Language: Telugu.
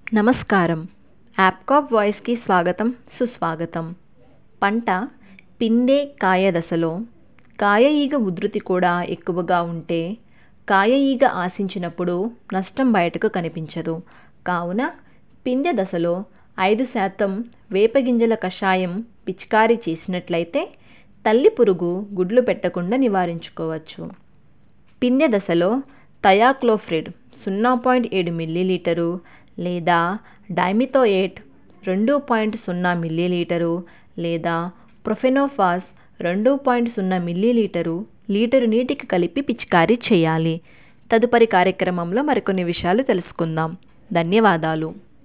నమస్కారం యాప్కాప్ వాయిస్కి స్వాగతం సుస్వాగతం పంట పిందే కాయ దశలో కాయ ఈగ ఉధృతి కూడా ఎక్కువగా ఉంటే కాయ ఈగ ఆశించినప్పుడు నష్టం బయటకు కనిపించదు కావున పిందె దశలో ఐదు శాతం వేపగింజల కషాయం పిచికారీ చేసినట్లయితే తల్లి పురుగు గుడ్లు పెట్టకుండా నివారించుకోవచ్చు పిందె దశలో థయాక్లోప్రిడ్ సున్నా పాయింట్ ఏడు మిల్లీలీటరు లేదా డైమిథోయేట్ రెండు పాయింట్ సున్నా మిల్లీలీటరు లేదా ప్రొఫెనోఫాస్ రెండు పాయింట్ సున్నా మిల్లీలీటరు లీటరు నీటికి కలిపి పిచికారీ చేయాలి తదుపరి కార్యక్రమంలో మరికొన్ని విషయాలు తెలుసుకుందాం ధన్యవాదాలు